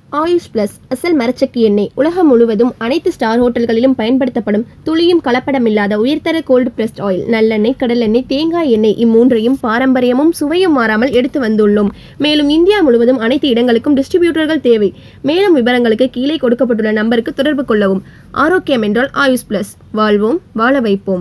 AYUSH plus அசல் மரச்செக்கு எண்ணெய் உலகம் முழுவதும் அனைத்து ஸ்டார் ஹோட்டல்களிலும் பயன்படுத்தப்படும் துளியும் கலப்படமில்லாத உயர்தர கோல்டு பிரஸ்ட் ஆயில் நல்லெண்ணெய் கடலெண்ணெய் தேங்காய் எண்ணெய் இம்மூன்றையும் பாரம்பரியமும் சுவையும் மாறாமல் எடுத்து வந்துள்ளோம் மேலும் இந்தியா முழுவதும் அனைத்து இடங்களுக்கும் டிஸ்ட்ரிபியூட்டர்கள் தேவை மேலும் விவரங்களுக்கு கீழே கொடுக்கப்பட்டுள்ள நம்பருக்கு தொடர்பு கொள்ளவும் ஆரோக்கியம் என்றால் ஆயுஷ் பிளஸ் வாழ்வோம் வாழ வைப்போம்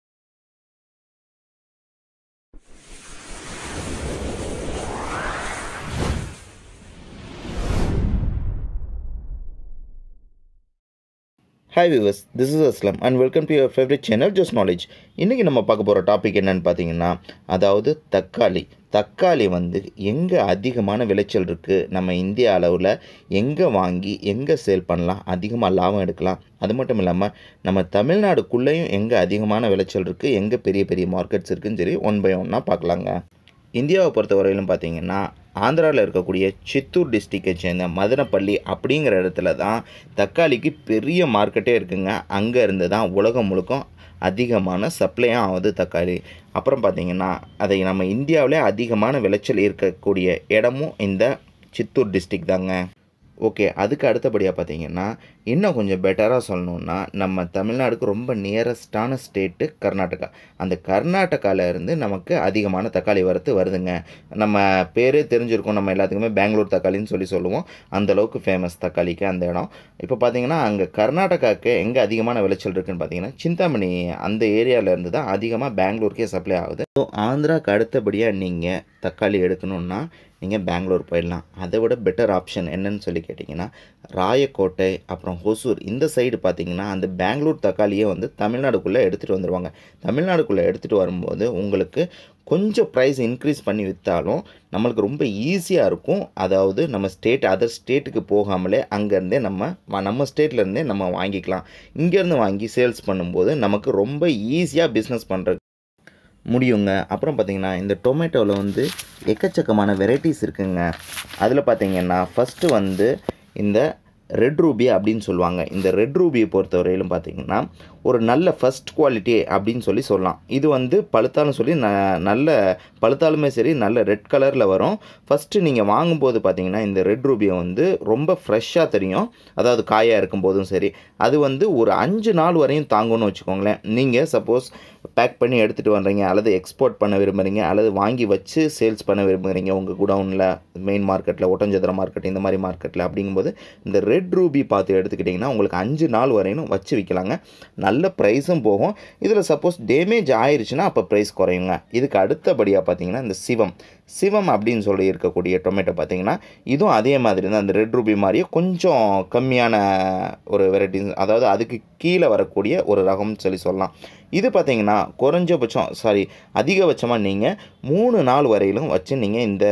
hi viewers this is Aslam and welcome to your favourite channel just knowledge இன்றைக்கி நம்ம பார்க்க போகிற டாபிக் என்னன்னு பார்த்தீங்கன்னா அதாவது தக்காளி தக்காளி வந்து எங்கே அதிகமான விளைச்சல் இருக்குது நம்ம இந்திய அளவில் எங்கே வாங்கி எங்கே சேல் பண்ணலாம் அதிகமாக லாபம் எடுக்கலாம் அது மட்டும் இல்லாமல் நம்ம தமிழ்நாடுக்குள்ளேயும் எங்கே அதிகமான விளைச்சல் இருக்குது எங்கே பெரிய பெரிய மார்க்கெட்ஸ் இருக்குதுன்னு சொல்லி ஒன் பை ஒன்னாக பார்க்கலாங்க இந்தியாவை பொறுத்தவரையிலும் பார்த்தீங்கன்னா ஆந்திராவில் இருக்கக்கூடிய சித்தூர் டிஸ்ட்ரிக்டை சேர்ந்த மதனப்பள்ளி அப்படிங்கிற இடத்துல தான் தக்காளிக்கு பெரிய மார்க்கெட்டே இருக்குங்க அங்கே இருந்து தான் உலகம் முழுக்க அதிகமான சப்ளையும் ஆகுது தக்காளி அப்புறம் பார்த்திங்கன்னா அதை நம்ம இந்தியாவிலே அதிகமான விளைச்சல் இருக்கக்கூடிய இடமும் இந்த சித்தூர் டிஸ்ட்ரிக் தாங்க ஓகே அதுக்கு அடுத்தபடியாக பார்த்தீங்கன்னா இன்னும் கொஞ்சம் பெட்டராக சொல்லணுன்னா நம்ம தமிழ்நாடுக்கு ரொம்ப நியரஸ்டான ஸ்டேட்டு கர்நாடகா அந்த கர்நாடகாவில் இருந்து நமக்கு அதிகமான தக்காளி வரத்து வருதுங்க நம்ம பேரே தெரிஞ்சிருக்கோம் நம்ம எல்லாத்துக்குமே பெங்களூர் தக்காளின்னு சொல்லி சொல்லுவோம் அந்தளவுக்கு ஃபேமஸ் தக்காளிக்கு அந்த இடம் இப்போ பார்த்தீங்கன்னா அங்கே கர்நாடகாவுக்கு எங்கே அதிகமான விளைச்சல் இருக்குன்னு பார்த்தீங்கன்னா சிந்தாமணி அந்த ஏரியாவிலேருந்து தான் அதிகமாக பெங்களூருக்கே சப்ளை ஆகுது ஸோ ஆந்திராவுக்கு அடுத்தபடியாக நீங்கள் தக்காளி எடுக்கணுன்னா நீங்கள் பெங்களூர் போயிடலாம் அதை விட பெட்டர் ஆப்ஷன் என்னன்னு சொல்லி கேட்டிங்கன்னா ராயக்கோட்டை அப்புறம் ஹொசூர் இந்த சைடு பார்த்திங்கன்னா அந்த பெங்களூர் தக்காளியை வந்து தமிழ்நாடுக்குள்ளே எடுத்துகிட்டு வந்துடுவாங்க தமிழ்நாடுக்குள்ளே எடுத்துகிட்டு வரும்போது உங்களுக்கு கொஞ்சம் ப்ரைஸ் இன்க்ரீஸ் பண்ணி விற்றாலும் நம்மளுக்கு ரொம்ப ஈஸியாக இருக்கும் அதாவது நம்ம ஸ்டேட் அதர் ஸ்டேட்டுக்கு போகாமலே அங்கேருந்தே நம்ம நம்ம ஸ்டேட்லேருந்தே நம்ம வாங்கிக்கலாம் இங்கேருந்து வாங்கி சேல்ஸ் பண்ணும்போது நமக்கு ரொம்ப ஈஸியாக பிஸ்னஸ் பண்ணுறது முடியுங்க அப்புறம் பார்த்திங்கன்னா இந்த டொமேட்டோவில் வந்து எக்கச்சக்கமான வெரைட்டிஸ் இருக்குங்க அதில் பார்த்திங்கன்னா ஃபஸ்ட்டு வந்து இந்த ரெட் ரூபி அப்படின்னு சொல்லுவாங்க இந்த ரெட் ரூபியை பொறுத்தவரையிலும் பார்த்திங்கன்னா ஒரு நல்ல ஃபஸ்ட் குவாலிட்டி அப்படின்னு சொல்லி சொல்லலாம் இது வந்து பழுத்தாலும் சொல்லி ந நல்ல பழுத்தாலுமே சரி நல்ல ரெட் கலரில் வரும் ஃபஸ்ட்டு நீங்கள் வாங்கும்போது பார்த்தீங்கன்னா இந்த ரெட் ரூபியை வந்து ரொம்ப ஃப்ரெஷ்ஷாக தெரியும் அதாவது காயாக இருக்கும்போதும் சரி அது வந்து ஒரு அஞ்சு நாள் வரையும் தாங்கும்னு வச்சுக்கோங்களேன் நீங்கள் சப்போஸ் பேக் பண்ணி எடுத்துகிட்டு வர்றீங்க அல்லது எக்ஸ்போர்ட் பண்ண விரும்புகிறீங்க அல்லது வாங்கி வச்சு சேல்ஸ் பண்ண விரும்புகிறீங்க உங்கள் குடவுனில் மெயின் மார்க்கெட்டில் ஒட்டஞ்சத்திர மார்க்கெட் இந்த மாதிரி மார்க்கெட்டில் அப்படிங்கும்போது இந்த ரெட் ரூபி பார்த்து எடுத்துக்கிட்டிங்கன்னா உங்களுக்கு அஞ்சு நாள் வரையும் வச்சு விற்கலாங்க நல்ல ப்ரைஸும் போகும் இதில் சப்போஸ் டேமேஜ் ஆயிடுச்சுன்னா அப்போ ப்ரைஸ் குறையுங்க இதுக்கு அடுத்தபடியாக பார்த்தீங்கன்னா இந்த சிவம் சிவம் அப்படின்னு சொல்லி இருக்கக்கூடிய டொமேட்டோ பார்த்தீங்கன்னா இதுவும் அதே மாதிரி தான் அந்த ரெட் ரூபி மாதிரியே கொஞ்சம் கம்மியான ஒரு வெரைட்டிஸ் அதாவது அதுக்கு கீழே வரக்கூடிய ஒரு ரகம்னு சொல்லி சொல்லலாம் இது பார்த்தீங்கன்னா குறைஞ்சபட்சம் சாரி அதிகபட்சமாக நீங்கள் மூணு நாள் வரையிலும் வச்சு நீங்கள் இந்த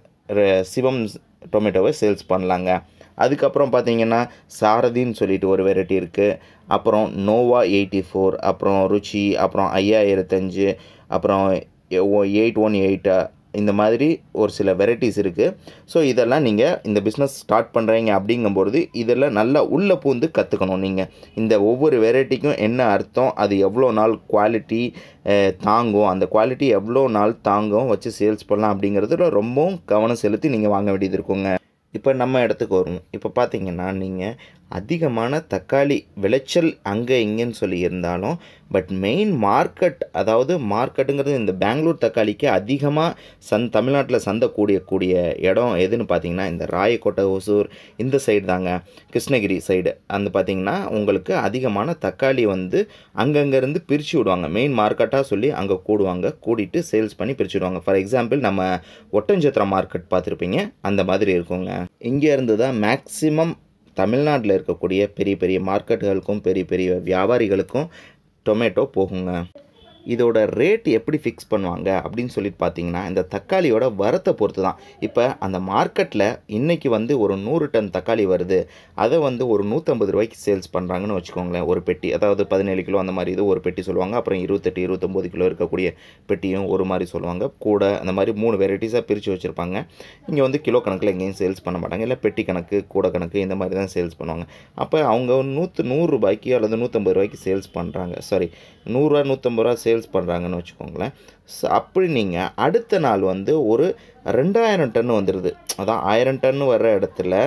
சிவம் டொமேட்டோவை சேல்ஸ் பண்ணலாங்க அதுக்கப்புறம் பார்த்தீங்கன்னா சாரதின்னு சொல்லிட்டு ஒரு வெரைட்டி இருக்குது அப்புறம் நோவா எயிட்டி ஃபோர் அப்புறம் ருச்சி அப்புறம் ஐயாயிரத்தஞ்சு அப்புறம் எயிட் ஒன் எயிட்டா இந்த மாதிரி ஒரு சில வெரைட்டிஸ் இருக்குது ஸோ இதெல்லாம் நீங்கள் இந்த பிஸ்னஸ் ஸ்டார்ட் பண்ணுறீங்க அப்படிங்கும்பொழுது இதெல்லாம் நல்லா உள்ளே பூந்து கற்றுக்கணும் நீங்கள் இந்த ஒவ்வொரு வெரைட்டிக்கும் என்ன அர்த்தம் அது எவ்வளோ நாள் குவாலிட்டி தாங்கும் அந்த குவாலிட்டி எவ்வளோ நாள் தாங்கும் வச்சு சேல்ஸ் பண்ணலாம் அப்படிங்கிறதுல ரொம்பவும் கவனம் செலுத்தி நீங்கள் வாங்க வேண்டியது இருக்குங்க இப்போ நம்ம இடத்துக்கு வருவோம் இப்போ பார்த்தீங்கன்னா நீங்கள் அதிகமான தக்காளி விளைச்சல் அங்கே இங்கேன்னு சொல்லி இருந்தாலும் பட் மெயின் மார்க்கெட் அதாவது மார்க்கெட்டுங்கிறது இந்த பெங்களூர் தக்காளிக்கு அதிகமாக சந் தமிழ்நாட்டில் சந்தை கூடிய கூடிய இடம் எதுன்னு பார்த்தீங்கன்னா இந்த ராயக்கோட்டை ஒசூர் இந்த சைடு தாங்க கிருஷ்ணகிரி சைடு அந்த பார்த்திங்கன்னா உங்களுக்கு அதிகமான தக்காளி வந்து அங்கங்கேருந்து பிரித்து விடுவாங்க மெயின் மார்க்கெட்டாக சொல்லி அங்கே கூடுவாங்க கூடிட்டு சேல்ஸ் பண்ணி பிரித்து விடுவாங்க ஃபார் எக்ஸாம்பிள் நம்ம ஒட்டஞ்சத்திரம் மார்க்கெட் பார்த்துருப்பீங்க அந்த மாதிரி இருக்குங்க இங்கேருந்து தான் மேக்ஸிமம் தமிழ்நாட்டில் இருக்கக்கூடிய பெரிய பெரிய மார்க்கெட்டுகளுக்கும் பெரிய பெரிய வியாபாரிகளுக்கும் டொமேட்டோ போகுங்க இதோட ரேட் எப்படி ஃபிக்ஸ் பண்ணுவாங்க அப்படின்னு சொல்லிட்டு பார்த்தீங்கன்னா இந்த தக்காளியோட வரத்தை பொறுத்து தான் இப்போ அந்த மார்க்கெட்டில் இன்றைக்கி வந்து ஒரு நூறு டன் தக்காளி வருது அதை வந்து ஒரு நூற்றம்பது ரூபாய்க்கு சேல்ஸ் பண்ணுறாங்கன்னு வச்சுக்கோங்களேன் ஒரு பெட்டி அதாவது பதினேழு கிலோ அந்த மாதிரி இது ஒரு பெட்டி சொல்லுவாங்க அப்புறம் இருபத்தெட்டு இருபத்தொம்போது கிலோ இருக்கக்கூடிய பெட்டியும் ஒரு மாதிரி சொல்லுவாங்க கூட அந்த மாதிரி மூணு வெரைட்டிஸாக பிரித்து வச்சுருப்பாங்க இங்கே வந்து கிலோ கணக்கில் எங்கேயும் சேல்ஸ் பண்ண மாட்டாங்க இல்லை பெட்டி கணக்கு கூட கணக்கு இந்த மாதிரி தான் சேல்ஸ் பண்ணுவாங்க அப்போ அவங்க நூற்று நூறுரூபாய்க்கு அல்லது நூற்றம்பது ரூபாய்க்கு சேல்ஸ் பண்ணுறாங்க சாரி நூறுரூவா நூற்றம்பது ரூபா சேல்ஸ் பண்ணுறாங்கன்னு வச்சுக்கோங்களேன் ஸோ அப்படி நீங்கள் அடுத்த நாள் வந்து ஒரு ரெண்டாயிரம் டன் வந்துடுது அதான் ஆயிரம் டன் வர்ற இடத்துல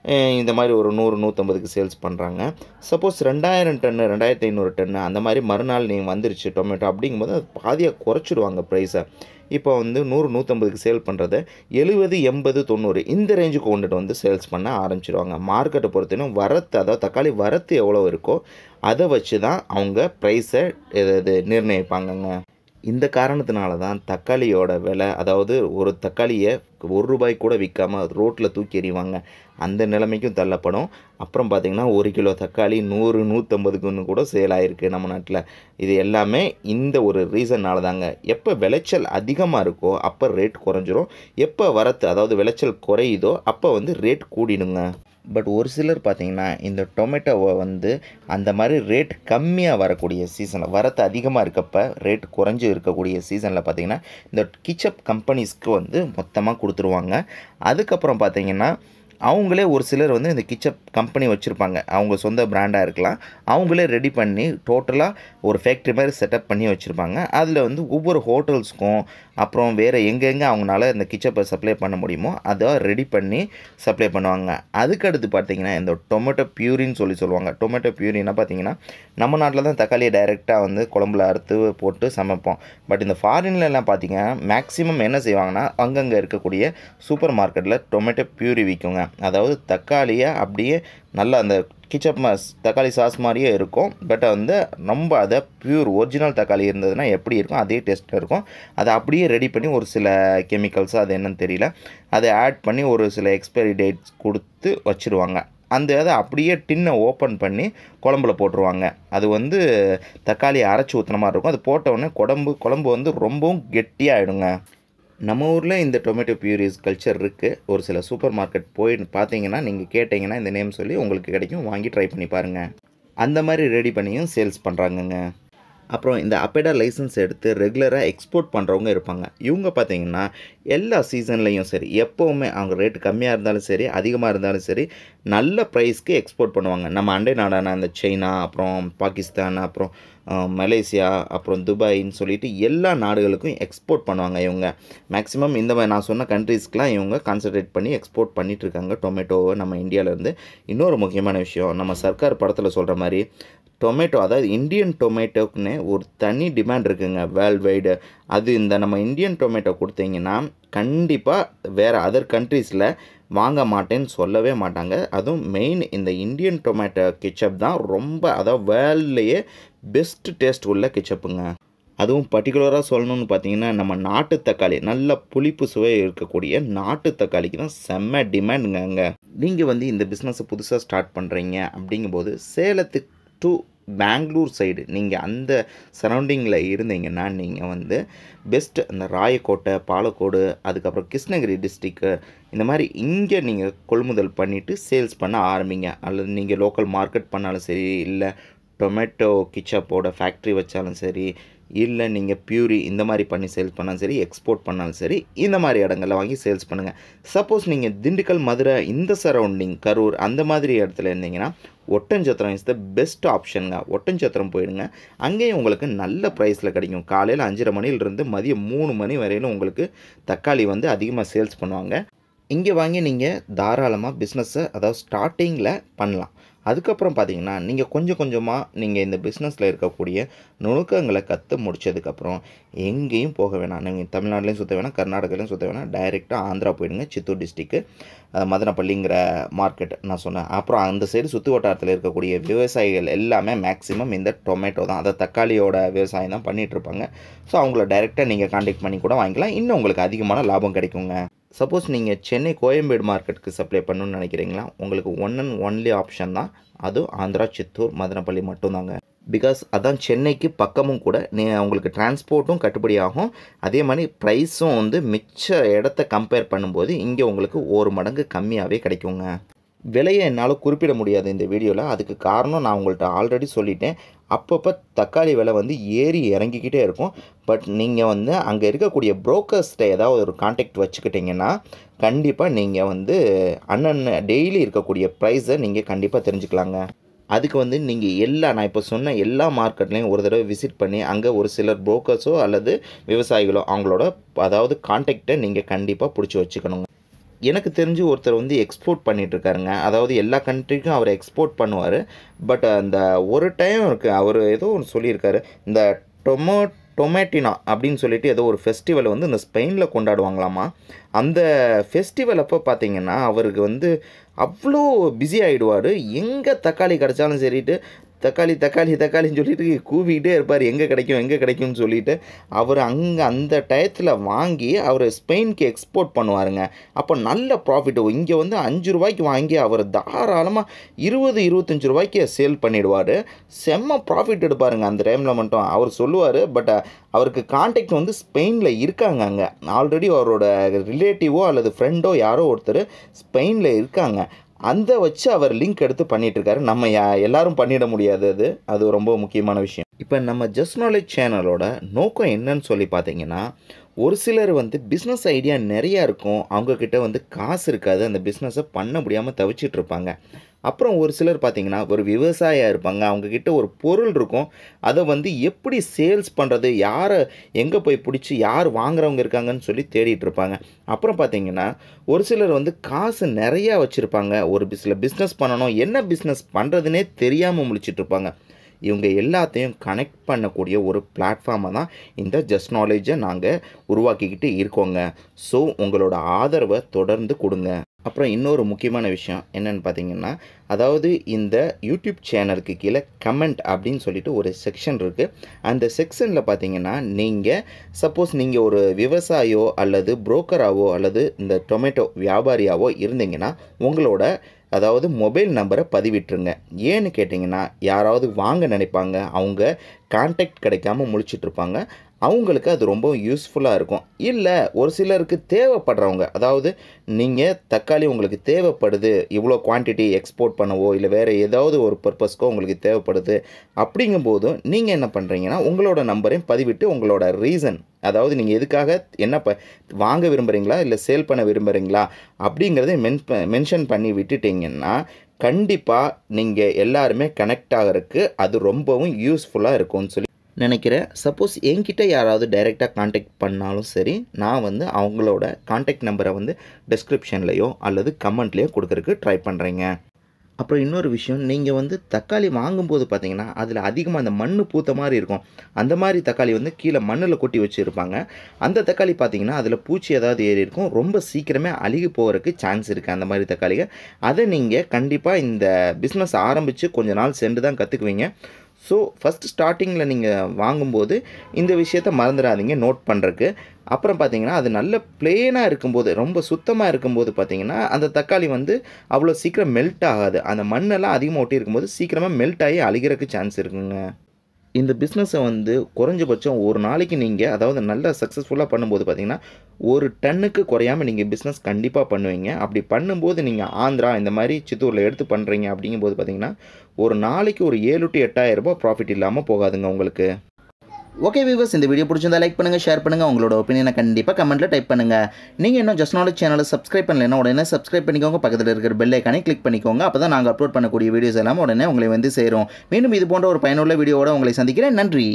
அஹ் இந்த மாதிரி ஒரு நூறு நூற்றம்பதுக்கு சேல்ஸ் பண்ணுறாங்க சப்போஸ் ரெண்டாயிரம் டன்னு ரெண்டாயிரத்தி ஐநூறு டன்னு அந்த மாதிரி மறுநாள் நீங்கள் வந்துருச்சு டொமேட்டோ அப்படிங்கும்போது அது பாதியாக குறைச்சிடுவாங்க ப்ரைஸை இப்போ வந்து நூறு நூற்றம்பதுக்கு சேல் பண்ணுறத எழுபது எண்பது தொண்ணூறு இந்த ரேஞ்சுக்கு கொண்டுட்டு வந்து சேல்ஸ் பண்ண ஆரம்பிச்சிடுவாங்க மார்க்கெட்டை பொறுத்தவரைக்கும் வரத்து அதாவது தக்காளி வரத்து எவ்வளோ இருக்கோ அதை வச்சு தான் அவங்க ப்ரைஸை இது நிர்ணயிப்பாங்கங்க இந்த காரணத்தினால தான் தக்காளியோட விலை அதாவது ஒரு தக்காளியை ஒரு ரூபாய் கூட விற்காம ரோட்டில் தூக்கி எறிவாங்க அந்த நிலைமைக்கும் தள்ளப்படும் அப்புறம் பார்த்திங்கன்னா ஒரு கிலோ தக்காளி நூறு நூற்றம்பதுக்குன்னு கூட சேல் ஆகிருக்கு நம்ம நாட்டில் இது எல்லாமே இந்த ஒரு ரீசன்னால தாங்க எப்போ விளைச்சல் அதிகமாக இருக்கோ அப்போ ரேட் குறைஞ்சிரும் எப்போ வரத்து அதாவது விளைச்சல் குறையுதோ அப்போ வந்து ரேட் கூடிடுங்க பட் ஒரு சிலர் பார்த்தீங்கன்னா இந்த டொமேட்டோவை வந்து அந்த மாதிரி ரேட் கம்மியாக வரக்கூடிய சீசனில் வரத்து அதிகமாக இருக்கப்ப ரேட் குறைஞ்சி இருக்கக்கூடிய சீசனில் பார்த்தீங்கன்னா இந்த கிச்சப் கம்பெனிஸ்க்கு வந்து மொத்தமாக கொடுத்துருவாங்க அதுக்கப்புறம் பார்த்தீங்கன்னா அவங்களே ஒரு சிலர் வந்து இந்த கிச்சப் கம்பெனி வச்சுருப்பாங்க அவங்க சொந்த பிராண்டாக இருக்கலாம் அவங்களே ரெடி பண்ணி டோட்டலாக ஒரு ஃபேக்ட்ரி மாதிரி செட்டப் பண்ணி வச்சுருப்பாங்க அதில் வந்து ஒவ்வொரு ஹோட்டல்ஸ்க்கும் அப்புறம் வேறு எங்கெங்கே அவங்களால இந்த கிச்சப்பை சப்ளை பண்ண முடியுமோ அதை ரெடி பண்ணி சப்ளை பண்ணுவாங்க அதுக்கடுத்து பார்த்தீங்கன்னா இந்த டொமேட்டோ பியூரின்னு சொல்லி சொல்லுவாங்க டொமேட்டோ பியூரின்னா பார்த்தீங்கன்னா நம்ம நாட்டில் தான் தக்காளியை டைரெக்டாக வந்து குழம்புல அறுத்து போட்டு சமைப்போம் பட் இந்த ஃபாரின்லலாம் பார்த்தீங்கன்னா மேக்ஸிமம் என்ன செய்வாங்கன்னா அங்கங்கே இருக்கக்கூடிய சூப்பர் மார்க்கெட்டில் டொமேட்டோ பியூரி விற்குங்க அதாவது தக்காளியை அப்படியே நல்லா அந்த கிச்சப் மாஸ் தக்காளி சாஸ் மாதிரியே இருக்கும் பட் வந்து ரொம்ப அதை பியூர் ஒரிஜினல் தக்காளி இருந்ததுன்னா எப்படி இருக்கும் அதே டேஸ்ட்டில் இருக்கும் அதை அப்படியே ரெடி பண்ணி ஒரு சில கெமிக்கல்ஸ் அது என்னன்னு தெரியல அதை ஆட் பண்ணி ஒரு சில எக்ஸ்பைரி டேட்ஸ் கொடுத்து வச்சுருவாங்க அந்த இதை அப்படியே டின்னை ஓப்பன் பண்ணி குழம்புல போட்டுருவாங்க அது வந்து தக்காளி அரைச்சி ஊற்றுன மாதிரி இருக்கும் அது போட்ட உடனே குழம்பு குழம்பு வந்து ரொம்பவும் கெட்டியாகிடுங்க நம்ம ஊரில் இந்த டொமேட்டோ பியூரிஸ் கல்ச்சர் இருக்குது ஒரு சில சூப்பர் மார்க்கெட் போய் பார்த்தீங்கன்னா நீங்கள் கேட்டிங்கன்னா இந்த நேம் சொல்லி உங்களுக்கு கிடைக்கும் வாங்கி ட்ரை பண்ணி பாருங்கள் அந்த மாதிரி ரெடி பண்ணியும் சேல்ஸ் பண்ணுறாங்கங்க அப்புறம் இந்த அப்பேடா லைசன்ஸ் எடுத்து ரெகுலராக எக்ஸ்போர்ட் பண்ணுறவங்க இருப்பாங்க இவங்க பார்த்தீங்கன்னா எல்லா சீசன்லேயும் சரி எப்போவுமே அவங்க ரேட் கம்மியாக இருந்தாலும் சரி அதிகமாக இருந்தாலும் சரி நல்ல ப்ரைஸ்க்கு எக்ஸ்போர்ட் பண்ணுவாங்க நம்ம அண்டை நாடான அந்த சைனா அப்புறம் பாகிஸ்தான் அப்புறம் அஹ், மலேசியா அப்புறம் துபாய்ன்னு சொல்லிட்டு எல்லா நாடுகளுக்கும் எக்ஸ்போர்ட் பண்ணுவாங்க இவங்க மேக்ஸிமம் இந்த மாதிரி நான் சொன்ன கண்ட்ரீஸ்க்கெலாம் இவங்க கான்சன்ட்ரேட் பண்ணி எக்ஸ்போர்ட் பண்ணிட்டு இருக்காங்க டொமேட்டோவை நம்ம இந்தியாவிலேருந்து இன்னொரு முக்கியமான விஷயம் நம்ம சர்க்கார் படத்தில் சொல்கிற மாதிரி டொமேட்டோ அதாவது இந்தியன் டொமேட்டோக்குன்னு ஒரு தனி டிமாண்ட் இருக்குங்க வேர்ல்டு வைடு அது இந்த நம்ம இந்தியன் டொமேட்டோ கொடுத்தீங்கன்னா கண்டிப்பாக வேறு அதர் கண்ட்ரீஸில் வாங்க மாட்டேன்னு சொல்லவே மாட்டாங்க அதுவும் மெயின் இந்த இந்தியன் டொமேட்டோ கிச்சப் தான் ரொம்ப அதாவது வேர்ல்ட்லேயே பெஸ்ட் டேஸ்ட் உள்ள கிச்சப்புங்க அதுவும் பர்டிகுலராக சொல்லணும்னு பார்த்தீங்கன்னா நம்ம நாட்டு தக்காளி நல்ல புளிப்பு சுவை இருக்கக்கூடிய நாட்டு தக்காளிக்கு தான் செம்ம டிமாண்டுங்க அங்கே நீங்கள் வந்து இந்த பிஸ்னஸை புதுசாக ஸ்டார்ட் பண்ணுறீங்க அப்படிங்கும்போது சேலத்துக்கு டு பெங்களூர் சைடு நீங்கள் அந்த சரௌண்டிங்கில் இருந்தீங்கன்னா நீங்கள் வந்து பெஸ்ட் அந்த ராயக்கோட்டை பாலக்கோடு அதுக்கப்புறம் கிருஷ்ணகிரி டிஸ்ட்ரிக்கு இந்த மாதிரி இங்கே நீங்கள் கொள்முதல் பண்ணிவிட்டு சேல்ஸ் பண்ண ஆரம்பிங்க அல்லது நீங்கள் லோக்கல் மார்க்கெட் பண்ணாலும் சரி இல்லை டொமேட்டோ கிச்சப்போட ஃபேக்ட்ரி வச்சாலும் சரி இல்லை நீங்கள் பியூரி இந்த மாதிரி பண்ணி சேல்ஸ் பண்ணாலும் சரி எக்ஸ்போர்ட் பண்ணாலும் சரி இந்த மாதிரி இடங்களில் வாங்கி சேல்ஸ் பண்ணுங்கள் சப்போஸ் நீங்கள் திண்டுக்கல் மதுரை இந்த சரௌண்டிங் கரூர் அந்த மாதிரி இடத்துல இருந்தீங்கன்னா ஒட்டஞ்சத்திரம் இஸ் த பெஸ்ட் ஆப்ஷனுங்க ஒட்டஞ்சத்திரம் போயிடுங்க அங்கேயும் உங்களுக்கு நல்ல ப்ரைஸில் கிடைக்கும் காலையில் அஞ்சரை மணிலிருந்து மதியம் மூணு மணி வரையிலும் உங்களுக்கு தக்காளி வந்து அதிகமாக சேல்ஸ் பண்ணுவாங்க இங்கே வாங்கி நீங்கள் தாராளமாக பிஸ்னஸை அதாவது ஸ்டார்டிங்கில் பண்ணலாம் அதுக்கப்புறம் பார்த்தீங்கன்னா நீங்கள் கொஞ்சம் கொஞ்சமாக நீங்கள் இந்த பிஸ்னஸில் இருக்கக்கூடிய நுணுக்கங்களை கற்று முடிச்சதுக்கப்புறம் எங்கேயும் போக வேணாம் நீங்கள் தமிழ்நாட்டிலையும் சுற்ற வேணாம் கர்நாடகாலையும் சுற்ற வேணாம் டைரெக்டாக ஆந்திரா போயிடுங்க சித்தூர் டிஸ்ட்ரிக்கு மதனப்பள்ளிங்கிற மார்க்கெட் நான் சொன்னேன் அப்புறம் அந்த சைடு சுற்று வட்டாரத்தில் இருக்கக்கூடிய விவசாயிகள் எல்லாமே மேக்ஸிமம் இந்த டொமேட்டோ தான் அதை தக்காளியோட விவசாயம் தான் பண்ணிகிட்டு இருப்பாங்க ஸோ அவங்கள டைரெக்டாக நீங்கள் காண்டாக்ட் பண்ணி கூட வாங்கிக்கலாம் இன்னும் உங்களுக்கு அதிகமான லாபம் கிடைக்குங்க சப்போஸ் நீங்கள் சென்னை கோயம்பேடு மார்க்கெட்டுக்கு சப்ளை பண்ணணும்னு நினைக்கிறீங்களா உங்களுக்கு ஒன் அண்ட் ஒன்லி ஆப்ஷன் தான் அதுவும் ஆந்திரா சித்தூர் மதனப்பள்ளி மட்டும்தாங்க பிகாஸ் அதான் சென்னைக்கு பக்கமும் கூட நீ உங்களுக்கு டிரான்ஸ்போர்ட்டும் கட்டுப்படி ஆகும் அதே மாதிரி ப்ரைஸும் வந்து மிச்ச இடத்த கம்பேர் பண்ணும்போது இங்கே உங்களுக்கு ஒரு மடங்கு கம்மியாகவே கிடைக்குங்க விலையை என்னால் குறிப்பிட முடியாது இந்த வீடியோவில் அதுக்கு காரணம் நான் உங்கள்கிட்ட ஆல்ரெடி சொல்லிட்டேன் அப்பப்போ தக்காளி விலை வந்து ஏறி இறங்கிக்கிட்டே இருக்கும் பட் நீங்கள் வந்து அங்கே இருக்கக்கூடிய புரோக்கர்ஸ்கிட்ட ஏதாவது ஒரு காண்டாக்ட் வச்சுக்கிட்டிங்கன்னா கண்டிப்பாக நீங்கள் வந்து அண்ணன் டெய்லி இருக்கக்கூடிய ப்ரைஸை நீங்கள் கண்டிப்பாக தெரிஞ்சுக்கலாங்க அதுக்கு வந்து நீங்கள் எல்லா நான் இப்போ சொன்ன எல்லா மார்க்கெட்லேயும் ஒரு தடவை விசிட் பண்ணி அங்கே ஒரு சிலர் புரோக்கர்ஸோ அல்லது விவசாயிகளோ அவங்களோட அதாவது காண்டாக்டை நீங்கள் கண்டிப்பாக பிடிச்சி வச்சுக்கணுங்க எனக்கு தெரிஞ்சு ஒருத்தர் வந்து எக்ஸ்போர்ட் பண்ணிட்டு இருக்காருங்க அதாவது எல்லா கண்ட்ரிக்கும் அவர் எக்ஸ்போர்ட் பண்ணுவார் பட் அந்த ஒரு டைம் இருக்கு அவர் ஏதோ ஒன்று சொல்லியிருக்காரு இந்த டொமோ டொமேட்டினா அப்படின்னு சொல்லிட்டு ஏதோ ஒரு ஃபெஸ்டிவல் வந்து இந்த ஸ்பெயினில் கொண்டாடுவாங்களாமா அந்த ஃபெஸ்டிவல் அப்போ பார்த்தீங்கன்னா அவருக்கு வந்து அவ்வளோ பிஸி ஆகிடுவார் எங்கே தக்காளி கிடச்சாலும் சரிட்டு தக்காளி தக்காளி தக்காளின்னு சொல்லிட்டு கூவிக்கிட்டே இருப்பார் எங்கே கிடைக்கும் எங்கே கிடைக்கும்னு சொல்லிட்டு அவர் அங்கே அந்த டயத்தில் வாங்கி அவர் ஸ்பெயினுக்கு எக்ஸ்போர்ட் பண்ணுவாருங்க அப்போ நல்ல ப்ராஃபிட் இங்கே வந்து அஞ்சு ரூபாய்க்கு வாங்கி அவர் தாராளமாக இருபது இருபத்தஞ்சி ரூபாய்க்கு சேல் பண்ணிடுவார் செம்ம ப்ராஃபிட் எடுப்பாருங்க அந்த டைமில் மட்டும் அவர் சொல்லுவார் பட் அவருக்கு கான்டாக்ட் வந்து ஸ்பெயினில் இருக்காங்க அங்கே ஆல்ரெடி அவரோட ரிலேட்டிவோ அல்லது ஃப்ரெண்டோ யாரோ ஒருத்தர் ஸ்பெயினில் இருக்காங்க அந்த வச்சு அவர் லிங்க் எடுத்து பண்ணிட்டு இருக்காரு நம்ம யா- எல்லாரும் பண்ணிட முடியாது அது அது ரொம்ப முக்கியமான விஷயம் இப்போ நம்ம ஜஸ்ட் நாலேஜ் சேனலோட நோக்கம் என்னன்னு சொல்லி பார்த்தீங்கன்னா ஒரு சிலர் வந்து பிஸ்னஸ் ஐடியா நிறையா இருக்கும் அவங்கக்கிட்ட வந்து காசு இருக்காது அந்த பிஸ்னஸை பண்ண முடியாமல் தவிச்சிட்டு இருப்பாங்க அப்புறம் ஒரு சிலர் பார்த்தீங்கன்னா ஒரு விவசாயியாக இருப்பாங்க அவங்கக்கிட்ட ஒரு பொருள் இருக்கும் அதை வந்து எப்படி சேல்ஸ் பண்ணுறது யாரை எங்கே போய் பிடிச்சி யார் வாங்குறவங்க இருக்காங்கன்னு சொல்லி தேடிட்டு இருப்பாங்க அப்புறம் பார்த்தீங்கன்னா ஒரு சிலர் வந்து காசு நிறையா வச்சுருப்பாங்க ஒரு சில பிஸ்னஸ் பண்ணணும் என்ன பிஸ்னஸ் பண்ணுறதுனே தெரியாமல் முழிச்சிட்டு இருப்பாங்க இவங்க எல்லாத்தையும் கனெக்ட் பண்ணக்கூடிய ஒரு பிளாட்ஃபார்மை தான் இந்த ஜஸ்ட் நாலேஜை நாங்கள் உருவாக்கிக்கிட்டு இருக்கோங்க ஸோ உங்களோட ஆதரவை தொடர்ந்து கொடுங்க அப்புறம் இன்னொரு முக்கியமான விஷயம் என்னன்னு பார்த்தீங்கன்னா அதாவது இந்த யூடியூப் சேனலுக்கு கீழே கமெண்ட் அப்படின்னு சொல்லிட்டு ஒரு செக்ஷன் இருக்குது அந்த செக்ஷனில் பார்த்தீங்கன்னா நீங்கள் சப்போஸ் நீங்கள் ஒரு விவசாயியோ அல்லது புரோக்கராவோ அல்லது இந்த டொமேட்டோ வியாபாரியாவோ இருந்தீங்கன்னா உங்களோட அதாவது மொபைல் நம்பரை பதிவிட்டுருங்க ஏன்னு கேட்டிங்கன்னா யாராவது வாங்க நினைப்பாங்க அவங்க கான்டாக்ட் கிடைக்காம முழிச்சிட்டு இருப்பாங்க அவங்களுக்கு அது ரொம்ப யூஸ்ஃபுல்லாக இருக்கும் இல்லை ஒரு சிலருக்கு தேவைப்படுறவங்க அதாவது நீங்கள் தக்காளி உங்களுக்கு தேவைப்படுது இவ்வளோ குவான்டிட்டி எக்ஸ்போர்ட் பண்ணவோ இல்லை வேறு ஏதாவது ஒரு பர்பஸ்க்கோ உங்களுக்கு தேவைப்படுது அப்படிங்கும்போதும் நீங்கள் என்ன பண்ணுறீங்கன்னா உங்களோட நம்பரையும் பதிவிட்டு உங்களோட ரீசன் அதாவது நீங்கள் எதுக்காக என்ன ப வாங்க விரும்புகிறீங்களா இல்லை சேல் பண்ண விரும்புகிறீங்களா அப்படிங்கிறத மென் மென்ஷன் பண்ணி விட்டுட்டீங்கன்னா கண்டிப்பாக நீங்கள் எல்லாருமே கனெக்ட் ஆகிறதுக்கு அது ரொம்பவும் யூஸ்ஃபுல்லாக இருக்கும்னு சொல்லி நினைக்கிறேன் சப்போஸ் என்கிட்ட யாராவது டைரெக்டாக காண்டாக்ட் பண்ணாலும் சரி நான் வந்து அவங்களோட காண்டாக்ட் நம்பரை வந்து டிஸ்கிரிப்ஷன்லேயோ அல்லது கமெண்ட்லேயோ கொடுக்கறதுக்கு ட்ரை பண்ணுறேங்க அப்புறம் இன்னொரு விஷயம் நீங்கள் வந்து தக்காளி வாங்கும்போது பார்த்தீங்கன்னா அதில் அதிகமாக அந்த மண் பூத்த மாதிரி இருக்கும் அந்த மாதிரி தக்காளி வந்து கீழே மண்ணில் கொட்டி வச்சுருப்பாங்க அந்த தக்காளி பார்த்தீங்கன்னா அதில் பூச்சி ஏதாவது ஏறி இருக்கும் ரொம்ப சீக்கிரமே அழுகி போகிறதுக்கு சான்ஸ் இருக்குது அந்த மாதிரி தக்காளிகள் அதை நீங்கள் கண்டிப்பாக இந்த பிஸ்னஸ் ஆரம்பித்து கொஞ்ச நாள் சென்று தான் கற்றுக்குவீங்க ஸோ ஃபஸ்ட் ஸ்டார்டிங்கில் நீங்கள் வாங்கும்போது இந்த விஷயத்த மறந்துடாதீங்க நோட் பண்ணுறக்கு அப்புறம் பார்த்தீங்கன்னா அது நல்ல பிளெயினாக இருக்கும்போது ரொம்ப சுத்தமாக இருக்கும்போது பார்த்தீங்கன்னா அந்த தக்காளி வந்து அவ்வளோ சீக்கிரம் மெல்ட் ஆகாது அந்த மண்ணெல்லாம் அதிகமாக ஒட்டி இருக்கும்போது சீக்கிரமாக மெல்ட் ஆகி அழிகிறதுக்கு சான்ஸ் இருக்குங்க இந்த பிஸ்னஸை வந்து குறைஞ்சபட்சம் ஒரு நாளைக்கு நீங்கள் அதாவது நல்லா சக்ஸஸ்ஃபுல்லாக பண்ணும்போது பார்த்தீங்கன்னா ஒரு டன்னுக்கு குறையாமல் நீங்கள் பிஸ்னஸ் கண்டிப்பாக பண்ணுவீங்க அப்படி பண்ணும்போது நீங்கள் ஆந்திரா இந்த மாதிரி சித்தூரில் எடுத்து பண்ணுறீங்க அப்படிங்கும்போது பார்த்தீங்கன்னா ஒரு நாளைக்கு ஒரு ஏழு டு எட்டாயிரம் ரூபாய் ப்ராஃபிட் இல்லாமல் போகாதுங்க உங்களுக்கு ஓகே வியூவர்ஸ் இந்த வீடியோ பிடிச்சிருந்தா லைக் பண்ணுங்கள் ஷேர் பண்ணுங்கள் உங்களோட ஒப்பீனியனை கண்டிப்பாக கமெண்ட்டில் டைப் பண்ணுங்கள் நீங்கள் இன்னும் ஜஸ்ட் நாலேஜ் சேனலை சப்ஸ்கிரைப் பண்ணலைன்னா உடனே சப்ஸ்கிரைப் பண்ணிக்கோங்க பக்கத்தில் இருக்கிற பெல் ஐக்கானே கிளிக் பண்ணிக்கோங்க அப்போ தான் நாங்கள் அப்லோட் பண்ணக்கூடிய வீடியோஸ் எல்லாம் உடனே உங்களை வந்து சேரும் மீண்டும் இது போன்ற ஒரு பயனுள்ள வீடியோவோட உங்களை சந்திக்கிறேன் நன்றி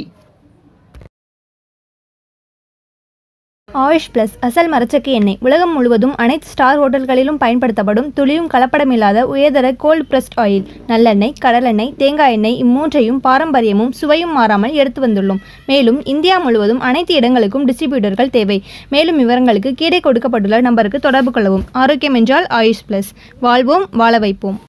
ஆயுஷ் பிளஸ் அசல் மரச்சக்கு எண்ணெய் உலகம் முழுவதும் அனைத்து ஸ்டார் ஹோட்டல்களிலும் பயன்படுத்தப்படும் துளியும் கலப்படமில்லாத உயர்தர கோல்ட் பிரஸ்ட் ஆயில் நல்லெண்ணெய் கடலெண்ணெய் தேங்காய் எண்ணெய் இம்மூன்றையும் பாரம்பரியமும் சுவையும் மாறாமல் எடுத்து வந்துள்ளோம் மேலும் இந்தியா முழுவதும் அனைத்து இடங்களுக்கும் டிஸ்ட்ரிபியூட்டர்கள் தேவை மேலும் விவரங்களுக்கு கீழே கொடுக்கப்பட்டுள்ள நம்பருக்கு தொடர்பு கொள்ளவும் ஆரோக்கியம் என்றால் ஆயுஷ் பிளஸ் வாழ்வோம் வாழ வைப்போம்